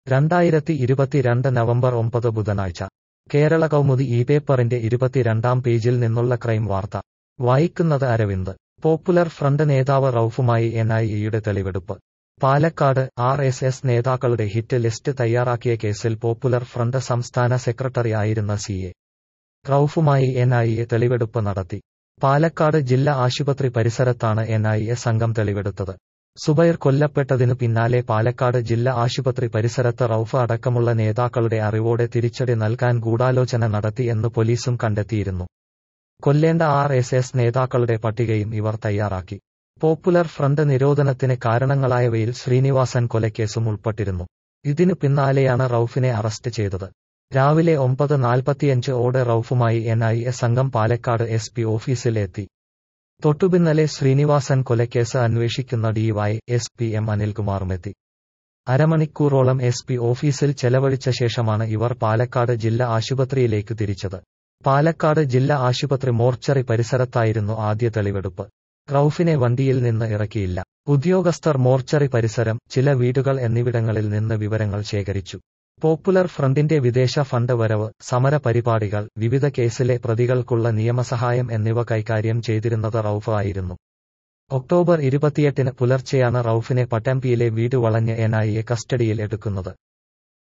രണ്ടായിരത്തി ഇരുപത്തിരണ്ട് നവംബർ ഒമ്പത് ബുധനാഴ്ച കേരള കൗമുദി ഈ പേപ്പറിന്റെ ഇരുപത്തിരണ്ടാം പേജിൽ നിന്നുള്ള ക്രൈം വാർത്ത വായിക്കുന്നത് അരവിന്ദ് പോപ്പുലർ ഫ്രണ്ട് നേതാവ് റൌഫുമായി എൻഐഎയുടെ തെളിവെടുപ്പ് പാലക്കാട് ആർ എസ് എസ് നേതാക്കളുടെ ഹിറ്റ് ലിസ്റ്റ് തയ്യാറാക്കിയ കേസിൽ പോപ്പുലർ ഫ്രണ്ട് സംസ്ഥാന സെക്രട്ടറി ആയിരുന്ന സി എ റൌഫുമായി എൻഐഎ തെളിവെടുപ്പ് നടത്തി പാലക്കാട് ജില്ലാ ആശുപത്രി പരിസരത്താണ് എൻഐഎ സംഘം തെളിവെടുത്തത് സുബൈർ കൊല്ലപ്പെട്ടതിനു പിന്നാലെ പാലക്കാട് ജില്ലാ ആശുപത്രി പരിസരത്ത് റൌഫ് അടക്കമുള്ള നേതാക്കളുടെ അറിവോടെ തിരിച്ചടി നൽകാൻ ഗൂഢാലോചന നടത്തി എന്ന് പോലീസും കണ്ടെത്തിയിരുന്നു കൊല്ലേണ്ട ആർ എസ് എസ് നേതാക്കളുടെ പട്ടികയും ഇവർ തയ്യാറാക്കി പോപ്പുലർ ഫ്രണ്ട് നിരോധനത്തിന് കാരണങ്ങളായവയിൽ ശ്രീനിവാസൻ കൊലക്കേസും ഉൾപ്പെട്ടിരുന്നു ഇതിനു പിന്നാലെയാണ് റൌഫിനെ അറസ്റ്റ് ചെയ്തത് രാവിലെ ഒമ്പത് നാൽപ്പത്തിയഞ്ച് ഓടെ റൌഫുമായി എൻഐഎ സംഘം പാലക്കാട് എസ് പി ഓഫീസിൽ എത്തി തൊട്ടുപിന്നലെ ശ്രീനിവാസൻ കൊലക്കേസ് അന്വേഷിക്കുന്ന ഡിവൈ എസ് പി എം അനിൽകുമാറുമെത്തി അരമണിക്കൂറോളം എസ് പി ഓഫീസിൽ ചെലവഴിച്ച ശേഷമാണ് ഇവർ പാലക്കാട് ജില്ലാ ആശുപത്രിയിലേക്ക് തിരിച്ചത് പാലക്കാട് ജില്ലാ ആശുപത്രി മോർച്ചറി പരിസരത്തായിരുന്നു ആദ്യ തെളിവെടുപ്പ് റൌഫിനെ വണ്ടിയിൽ നിന്ന് ഇറക്കിയില്ല ഉദ്യോഗസ്ഥർ മോർച്ചറി പരിസരം ചില വീടുകൾ എന്നിവിടങ്ങളിൽ നിന്ന് വിവരങ്ങൾ ശേഖരിച്ചു പോപ്പുലർ ഫ്രണ്ടിന്റെ വിദേശ ഫണ്ട് വരവ് സമര പരിപാടികൾ വിവിധ കേസിലെ പ്രതികൾക്കുള്ള നിയമസഹായം എന്നിവ കൈകാര്യം ചെയ്തിരുന്നത് റൌഫ് ആയിരുന്നു ഒക്ടോബർ ഇരുപത്തിയെട്ടിന് പുലർച്ചെയാണ് റൌഫിനെ പട്ടംപിയിലെ വീട് വളഞ്ഞ് എൻഐഎ കസ്റ്റഡിയിൽ എടുക്കുന്നത്